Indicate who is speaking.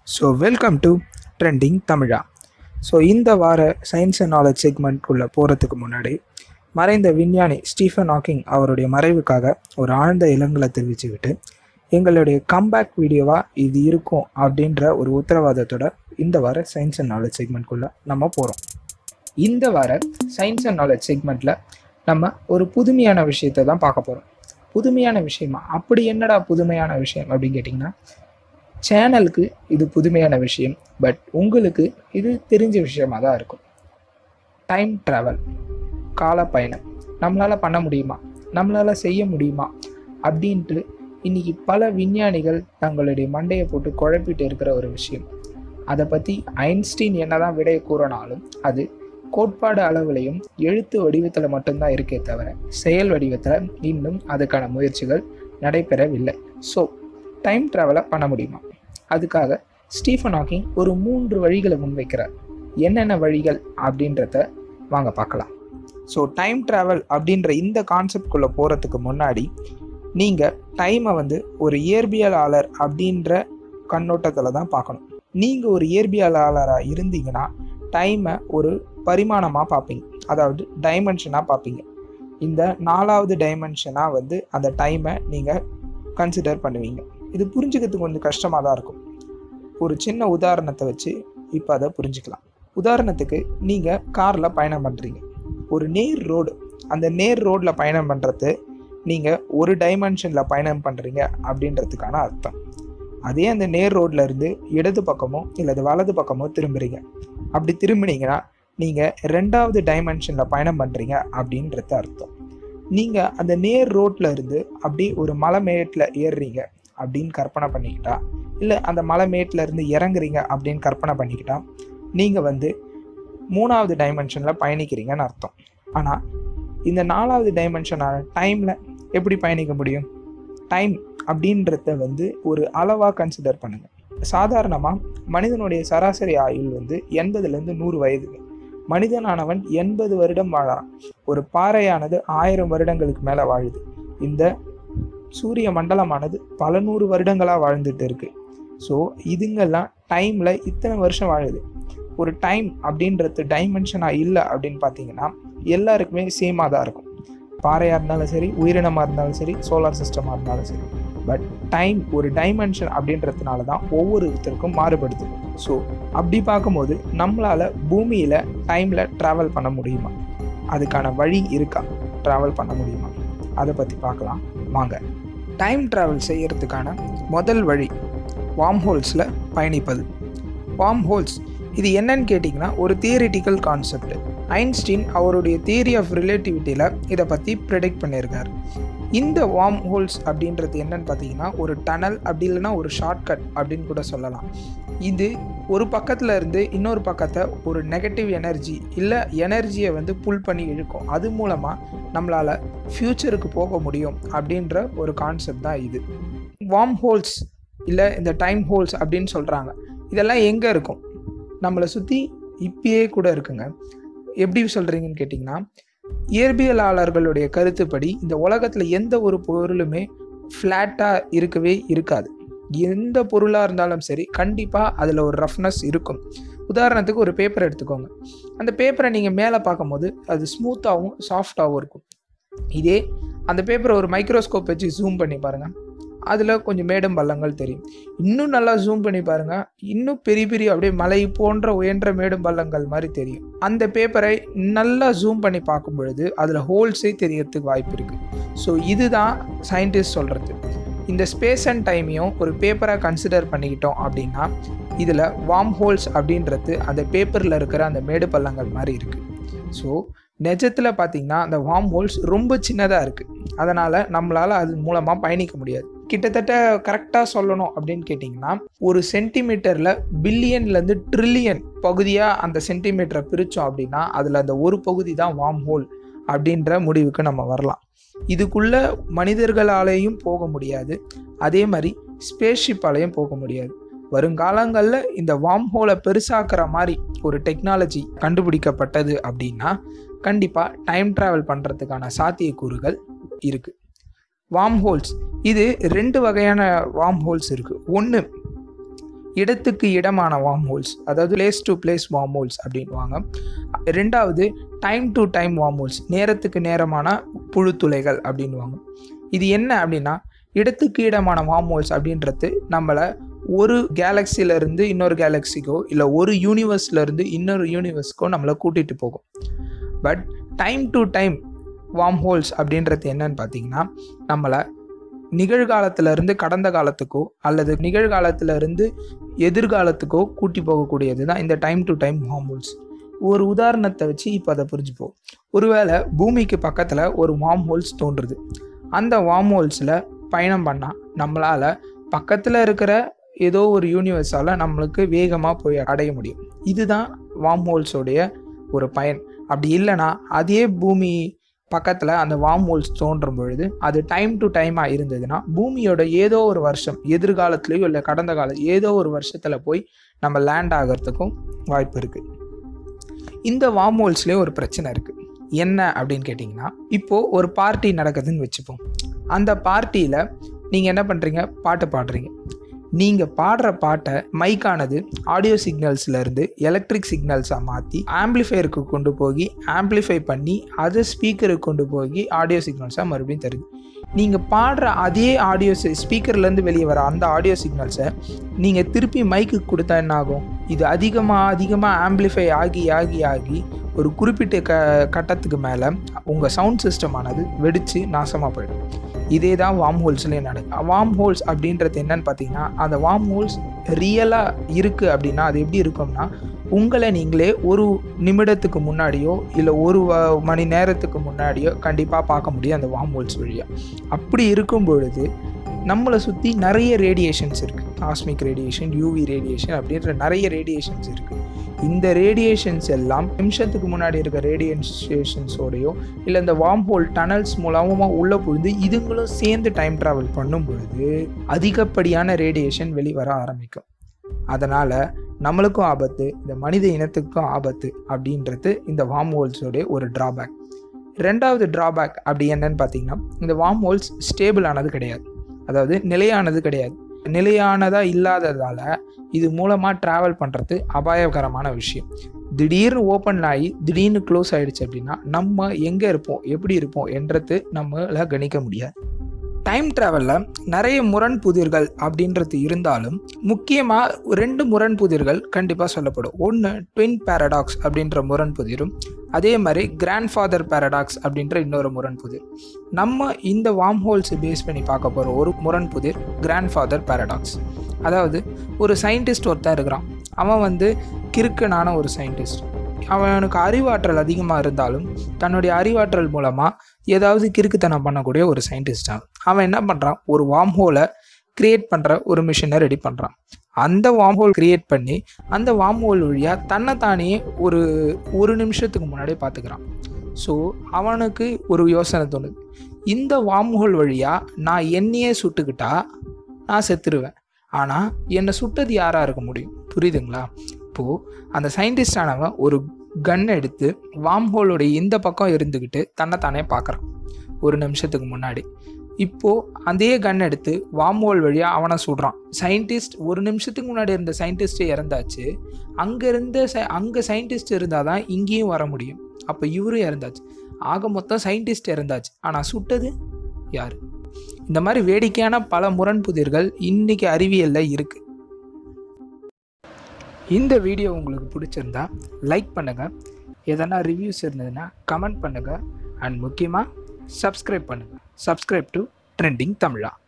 Speaker 1: so welcome to trending Tamizha so இந்த வார science and knowledge செக்மெண்ட்குள்ளே போகிறதுக்கு முன்னாடி மறைந்த விஞ்ஞானி ஸ்டீஃபன் ஹாக்கிங் அவருடைய மறைவுக்காக ஒரு ஆழ்ந்த இளங்கலை தெரிவிச்சுக்கிட்டு எங்களுடைய கம்பேக் வீடியோவாக இது இருக்கும் அப்படின்ற ஒரு உத்தரவாதத்தோட இந்த வார சயின்ஸ் அண்ட் நாலேஜ் செக்மெண்ட்குள்ளே நம்ம போகிறோம் இந்த வார சயின்ஸ் அண்ட் நாலேஜ் செக்மெண்ட்டில் நம்ம ஒரு புதுமையான விஷயத்தை தான் பார்க்க போகிறோம் புதுமையான விஷயமா அப்படி என்னடா புதுமையான விஷயம் அப்படின்னு கேட்டிங்கன்னா சேனலுக்கு இது புதுமையான விஷயம் பட் உங்களுக்கு இது தெரிஞ்ச விஷயமா தான் இருக்கும் டைம் ட்ராவல் கால பயணம் நம்மளால் பண்ண முடியுமா நம்மளால் செய்ய முடியுமா அப்படின்ட்டு இன்னைக்கு பல விஞ்ஞானிகள் தங்களுடைய மண்டையை போட்டு குழப்பிட்டு இருக்கிற ஒரு விஷயம் அதை பற்றி ஐன்ஸ்டீன் என்னதான் விடைய கூறினாலும் அது கோட்பாடு அளவுலையும் எழுத்து வடிவத்தில் மட்டும்தான் இருக்கே தவிர செயல் வடிவத்தில் இன்னும் அதுக்கான முயற்சிகள் நடைபெறவில்லை ஸோ டைம் ட்ராவலை பண்ண முடியுமா அதுக்காக ஸ்டீஃபன் ஹாக்கிங் ஒரு மூன்று வழிகளை முன்வைக்கிறார் என்னென்ன வழிகள் அப்படின்றத வாங்க பார்க்கலாம் ஸோ டைம் ட்ராவல் அப்படின்ற இந்த கான்செப்ட்குள்ளே போகிறதுக்கு முன்னாடி நீங்கள் டைமை வந்து ஒரு இயற்பியலாளர் அப்படின்ற கண்ணோட்டத்தில் தான் பார்க்கணும் நீங்கள் ஒரு இயற்பியலாளராக இருந்தீங்கன்னா டைமை ஒரு பரிமாணமாக பார்ப்பீங்க அதாவது டைமென்ஷனாக பார்ப்பீங்க இந்த நாலாவது டைமென்ஷனாக வந்து அந்த டைமை நீங்கள் கன்சிடர் பண்ணுவீங்க இது புரிஞ்சுக்கிறதுக்கு கொஞ்சம் கஷ்டமாக தான் இருக்கும் ஒரு சின்ன உதாரணத்தை வச்சு இப்போ அதை புரிஞ்சுக்கலாம் உதாரணத்துக்கு நீங்கள் காரில் பயணம் பண்ணுறீங்க ஒரு நேர் ரோடு அந்த நேர் ரோட்டில் பயணம் பண்ணுறது நீங்கள் ஒரு டைமென்ஷனில் பயணம் பண்ணுறீங்க அப்படின்றதுக்கான அர்த்தம் அதே அந்த நேர் ரோட்ல இருந்து இடது பக்கமோ இல்லது வலது பக்கமோ திரும்புறீங்க அப்படி திரும்பினீங்கன்னா நீங்கள் ரெண்டாவது டைமென்ஷனில் பயணம் பண்ணுறீங்க அப்படின்றது அர்த்தம் நீங்கள் அந்த நேர் ரோட்டில் இருந்து அப்படி ஒரு மலை மேட்டில் ஏறுறீங்க அப்படின்னு கற்பனை பண்ணிக்கிட்டா இல்லை அந்த மலை மேட்டில் இருந்து இறங்குறீங்க அப்படின்னு கற்பனை பண்ணிக்கிட்டா நீங்கள் வந்து மூணாவது டைமென்ஷனில் பயணிக்கிறீங்கன்னு அர்த்தம் ஆனால் இந்த நாலாவது டைமென்ஷனான டைமில் எப்படி பயணிக்க முடியும் டைம் அப்படின்றத வந்து ஒரு அளவாக கன்சிடர் பண்ணுங்கள் சாதாரணமாக மனிதனுடைய சராசரி ஆயுள் வந்து எண்பதுலேருந்து நூறு வயதுங்க மனிதனானவன் எண்பது வருடம் வாழறான் ஒரு பாறையானது ஆயிரம் வருடங்களுக்கு மேலே வாழுது இந்த சூரிய மண்டலமானது பல நூறு வருடங்களாக வாழ்ந்துட்டு இருக்கு ஸோ இதுங்கெல்லாம் டைமில் இத்தனை வருஷம் வாழுது ஒரு டைம் அப்படின்றது டைமென்ஷனாக இல்லை அப்படின்னு பார்த்தீங்கன்னா எல்லாருக்குமே சேமாக தான் இருக்கும் பாறையாக இருந்தாலும் சரி உயிரினமாக இருந்தாலும் சரி சோலார் சிஸ்டமாக இருந்தாலும் சரி பட் டைம் ஒரு டைமென்ஷன் அப்படின்றதுனால தான் ஒவ்வொருத்தருக்கும் மாறுபடுது ஸோ அப்படி பார்க்கும்போது நம்மளால் பூமியில் டைமில் ட்ராவல் பண்ண முடியுமா அதுக்கான வழி இருக்கா ட்ராவல் பண்ண முடியுமா அதை பற்றி பார்க்கலாம் வாங்க டைம் ட்ராவல் செய்யறதுக்கான முதல் வழி வார்ம் ஹோல்ஸில் பயணிப்பது வார்ம் ஹோல்ஸ் இது என்னன்னு கேட்டிங்கன்னா ஒரு தியரிட்டிக்கல் கான்செப்ட் ஐன்ஸ்டீன் அவருடைய தியரி ஆஃப் ரிலேட்டிவிட்டியில் இதை பற்றி ப்ரெடிக்ட் பண்ணியிருக்கார் இந்த வார்ம் ஹோல்ஸ் அப்படின்றது என்னன்னு பார்த்தீங்கன்னா ஒரு டனல் அப்படி இல்லைன்னா ஒரு ஷார்ட்கட் அப்படின்னு கூட சொல்லலாம் இது ஒரு பக்கத்தில் இருந்து இன்னொரு பக்கத்தை ஒரு நெகட்டிவ் எனர்ஜி இல்லை எனர்ஜியை வந்து புல் பண்ணி இழுக்கும் அது மூலமாக நம்மளால் ஃப்யூச்சருக்கு போக முடியும் அப்படின்ற ஒரு கான்செப்ட் தான் இது வார்ம் ஹோல்ஸ் இல்லை இந்த டைம் ஹோல்ஸ் அப்படின்னு சொல்கிறாங்க இதெல்லாம் எங்கே இருக்கும் நம்மளை சுற்றி இப்பயே கூட இருக்குங்க எப்படி சொல்கிறீங்கன்னு கேட்டிங்கன்னா இயற்பியலாளர்களுடைய கருத்துப்படி இந்த உலகத்தில் எந்த ஒரு பொருளுமே ஃப்ளாட்டாக இருக்கவே இருக்காது எந்த பொருளாக இருந்தாலும் சரி கண்டிப்பாக அதில் ஒரு ரஃப்னஸ் இருக்கும் உதாரணத்துக்கு ஒரு பேப்பர் எடுத்துக்கோங்க அந்த பேப்பரை நீங்கள் மேலே பார்க்கும்போது அது ஸ்மூத்தாகவும் சாஃப்டாகவும் இருக்கும் இதே அந்த பேப்பரை ஒரு மைக்ரோஸ்கோப் வச்சு ஜூம் பண்ணி பாருங்கள் அதில் கொஞ்சம் மேடும் பள்ளங்கள் தெரியும் இன்னும் நல்லா ஜூம் பண்ணி பாருங்கள் இன்னும் பெரிய பெரிய அப்படியே மலை போன்ற உயன்ற மேடும் பள்ளங்கள் மாதிரி தெரியும் அந்த பேப்பரை நல்லா ஜூம் பண்ணி பார்க்கும் பொழுது அதில் ஹோல்ஸே தெரியறதுக்கு வாய்ப்பு இருக்குது ஸோ இதுதான் சயின்டிஸ்ட் சொல்கிறது இந்த ஸ்பேஸ் அண்ட் டைமையும் ஒரு பேப்பராக கன்சிடர் பண்ணிக்கிட்டோம் அப்படின்னா இதில் வார்ம் ஹோல்ஸ் அப்படின்றது அந்த பேப்பரில் இருக்கிற அந்த மேடு பள்ளங்கள் மாதிரி இருக்குது ஸோ நிஜத்தில் பார்த்திங்கன்னா அந்த வார்ம் ஹோல்ஸ் ரொம்ப சின்னதாக இருக்குது அதனால் நம்மளால் அது மூலமாக பயணிக்க முடியாது கிட்டத்தட்ட கரெக்டாக சொல்லணும் அப்படின்னு கேட்டிங்கன்னா ஒரு சென்டிமீட்டரில் பில்லியன்லேருந்து ட்ரில்லியன் பகுதியாக அந்த சென்டிமீட்டரை பிரித்தோம் அப்படின்னா அதில் அந்த ஒரு பகுதி தான் வார்ம் ஹோல் அப்படின்ற முடிவுக்கு நம்ம வரலாம் இதுக்குள்ளே மனிதர்களாலேயும் போக முடியாது அதே மாதிரி ஸ்பேஸ்ஷிப்பாலேயும் போக முடியாது வருங்காலங்களில் இந்த வார்ம் ஹோலை பெருசாக்குற மாதிரி ஒரு டெக்னாலஜி கண்டுபிடிக்கப்பட்டது அப்படின்னா கண்டிப்பாக டைம் ட்ராவல் பண்ணுறதுக்கான சாத்தியக்கூறுகள் இருக்குது வார்ம் ஹோல்ஸ் இது ரெண்டு வகையான வார்ம் ஹோல்ஸ் இருக்குது ஒன்று இடத்துக்கு இடமான வார்ம் ஹோல்ஸ் அதாவது place to place wormholes அப்படின்வாங்க ரெண்டாவது time to time wormholes நேரத்துக்கு நேரமான புழுத்துளைகள் அப்படின்வாங்க இது என்ன அப்படின்னா இடத்துக்கு இடமான வார்ம் ஹோல்ஸ் அப்படின்றது நம்மளை ஒரு கேலக்சிலேருந்து இன்னொரு கேலக்சிக்கோ இல்லை ஒரு யூனிவர்ஸ்லேருந்து இன்னொரு யூனிவர்ஸ்க்கோ நம்மளை கூட்டிகிட்டு போகும் but time to time wormholes அப்படின்றது என்னன்னு பார்த்தீங்கன்னா நம்மளை நிகழ்காலத்திலிருந்து கடந்த காலத்துக்கோ அல்லது நிகழ்காலத்திலிருந்து எதிர்காலத்துக்கோ கூட்டி போகக்கூடியது தான் இந்த time to time wormholes ஒரு உதாரணத்தை வச்சு இப்போ அதை புரிஞ்சுப்போம் ஒருவேளை பூமிக்கு பக்கத்தில் ஒரு வார்ம் ஹோல்ஸ் தோன்றுது அந்த வார்ம் ஹோல்ஸில் பயணம் பண்ணால் நம்மளால் பக்கத்தில் இருக்கிற ஏதோ ஒரு யூனிவர்ஸால் நம்மளுக்கு வேகமாக போய் அடைய முடியும் இதுதான் வார்ம் ஹோல்ஸோடைய ஒரு பயன் அப்படி இல்லைன்னா அதே பூமி பக்கத்தில் அந்த வார்ம் ஹோல்ஸ் தோன்றும் பொழுது அது டைம் டு டைமாக இருந்ததுன்னா பூமியோட ஏதோ ஒரு வருஷம் எதிர்காலத்துலேயோ இல்லை கடந்த காலம் ஏதோ ஒரு வருஷத்தில் போய் நம்ம லேண்ட் ஆகிறதுக்கும் வாய்ப்பு இருக்குது இந்த வார்ம் ஹோல்ஸ்லேயே ஒரு பிரச்சனை இருக்குது என்ன அப்படின்னு கேட்டிங்கன்னா இப்போது ஒரு பார்ட்டி நடக்குதுன்னு வச்சுப்போம் அந்த பார்ட்டியில் நீங்கள் என்ன பண்ணுறீங்க பாட்டு பாடுறீங்க நீங்கள் பாடுற பாட்டை மைக்கானது ஆடியோ சிக்னல்ஸ்லேருந்து எலக்ட்ரிக் சிக்னல்ஸாக மாற்றி ஆம்ப்ளிஃபையருக்கு கொண்டு போய் ஆம்ப்ளிஃபை பண்ணி அதை ஸ்பீக்கருக்கு கொண்டு போய் ஆடியோ சிக்னல்ஸாக மறுபடியும் தருது நீங்கள் பாடுற அதே ஆடியோ ஸ்பீக்கர்லேருந்து வெளியே வர அந்த ஆடியோ சிக்னல்ஸை நீங்கள் திருப்பி மைக்கு கொடுத்தா என்ன ஆகும் இது அதிகமாக அதிகமாக ஆம்ப்ளிஃபை ஆகி ஆகி ஆகி ஒரு குறிப்பிட்ட க கட்டத்துக்கு மேலே உங்கள் சவுண்ட் சிஸ்டமானது வெடித்து நாசமாக போயிடும் இதே தான் வார்ம் ஹோல்ஸ்லேயே நடக்கும் வார்ம் ஹோல்ஸ் அப்படின்றது என்னன்னு பார்த்தீங்கன்னா அந்த வார்ம் ஹோல்ஸ் ரியலாக இருக்குது அப்படின்னா அது எப்படி இருக்கும்னா உங்களை நீங்களே ஒரு நிமிடத்துக்கு முன்னாடியோ இல்லை ஒரு வ- மணி நேரத்துக்கு முன்னாடியோ கண்டிப்பாக பார்க்க முடியும் அந்த வார்ம் ஹோல்ஸ் வழியாக அப்படி இருக்கும் பொழுது நம்மளை சுற்றி நிறைய ரேடியேஷன்ஸ் இருக்குது காஸ்மிக் ரேடியேஷன் யூவி ரேடியேஷன் அப்படின்ற நிறைய ரேடியேஷன்ஸ் இருக்குது இந்த ரேடியேஷன்ஸ் எல்லாம் நிமிஷத்துக்கு முன்னாடி இருக்க ரேடியேஷன்ஸோடையோ இல்லை இந்த வார்ம் ஹோல் டனல்ஸ் மூலமாக உள்ளே புழுந்து இதுங்களும் சேர்ந்து டைம் ட்ராவல் பண்ணும் பொழுது அதிகப்படியான ரேடியேஷன் வெளிவர ஆரம்பிக்கும் அதனால் நம்மளுக்கும் ஆபத்து இந்த மனித இனத்துக்கும் ஆபத்து அப்படின்றது இந்த வார்ம் ஹோல்ஸோடைய ஒரு ட்ராபேக் ரெண்டாவது ட்ராபேக் அப்படி என்னன்னு பார்த்தீங்கன்னா இந்த வார்ம் ஹோல்ஸ் ஸ்டேபிள் ஆனது கிடையாது அதாவது நிலையானது கிடையாது நிலையானதாக இல்லாததால் இது மூலமாக ட்ராவல் பண்ணுறது அபாயகரமான விஷயம் திடீர்னு ஓப்பன் ஆகி திடீர்னு க்ளோஸ் ஆயிடுச்சு அப்படின்னா நம்ம எங்கே இருப்போம் எப்படி இருப்போம் என்றது நம்மள கணிக்க முடியாது டைம் ட்ராவலில் நிறைய முரண் புதிர்கள் அப்படின்றது இருந்தாலும் முக்கியமாக ரெண்டு முரண் புதிர்கள் கண்டிப்பாக சொல்லப்படும் ஒன்று ட்வின் பேரடாக்ஸ் அப்படின்ற முரண் புதிரும் அதே மாதிரி கிராண்ட் ஃபாதர் பேரடாக்ஸ் அப்படின்ற இன்னொரு முரண் புதிர் நம்ம இந்த வார்ம் ஹோல்ஸ் பேஸ் பண்ணி பார்க்க போகிற ஒரு முரண் புதிர் கிராண்ட் ஃபாதர் பேரடாக்ஸ் அதாவது ஒரு சயின்டிஸ்ட் ஒருத்தன் இருக்கிறான் அவன் வந்து கிறுக்கனான ஒரு சயின்டிஸ்ட் அவனுக்கு அறிவாற்றல் அதிகமாக இருந்தாலும் தன்னுடைய அறிவாற்றல் மூலமாக ஏதாவது கிறுக்குத்தனம் பண்ணக்கூடிய ஒரு சயின்டிஸ்ட் அவன் அவன் என்ன பண்ணுறான் ஒரு வார்ம் ஹோலை கிரியேட் பண்ணுற ஒரு மிஷினை ரெடி பண்ணுறான் அந்த வார்ம் ஹோல் கிரியேட் பண்ணி அந்த வார்ம் ஹோல் வழியாக தன்னைத்தானே ஒரு ஒரு நிமிஷத்துக்கு முன்னாடியே பார்த்துக்கிறான் ஸோ அவனுக்கு ஒரு யோசனை தோணுது இந்த வார்ம் ஹோல் வழியாக நான் என்னையே சுட்டுக்கிட்டா நான் செத்துருவேன் ஆனால் என்னை சுட்டது யாராக இருக்க முடியும் புரியுதுங்களா இப்போது அந்த சயின்டிஸ்ட் ஆனவன் ஒரு கன் எடுத்து வார்ம் ஹோலோடைய இந்த பக்கம் இருந்துக்கிட்டு தன்னைத்தானே பார்க்குறான் ஒரு நிமிஷத்துக்கு முன்னாடி இப்போது அதே கன் எடுத்து வார்ம் ஹோல் வழியாக அவனை சுடுறான் சயின்டிஸ்ட் ஒரு நிமிஷத்துக்கு முன்னாடி இருந்த சயின்டிஸ்ட்டே இறந்தாச்சு அங்கே இருந்த ச அங்கே சயின்டிஸ்ட் இருந்தால் தான் இங்கேயும் வர முடியும் அப்போ இவரும் இறந்தாச்சு ஆக மொத்தம் சயின்டிஸ்ட் இறந்தாச்சு ஆனால் சுட்டது யார் இந்த மாதிரி வேடிக்கையான பல முரண்புதிர்கள் இன்னைக்கு அறிவியலில் இருக்குது இந்த வீடியோ உங்களுக்கு பிடிச்சிருந்தா லைக் பண்ணுங்கள் எதனா ரிவ்யூஸ் இருந்ததுன்னா கமெண்ட் பண்ணுங்கள் அண்ட் முக்கியமாக சப்ஸ்கிரைப் பண்ணுங்கள் சப்ஸ்கிரைப் டு ட்ரெண்டிங் தமிழா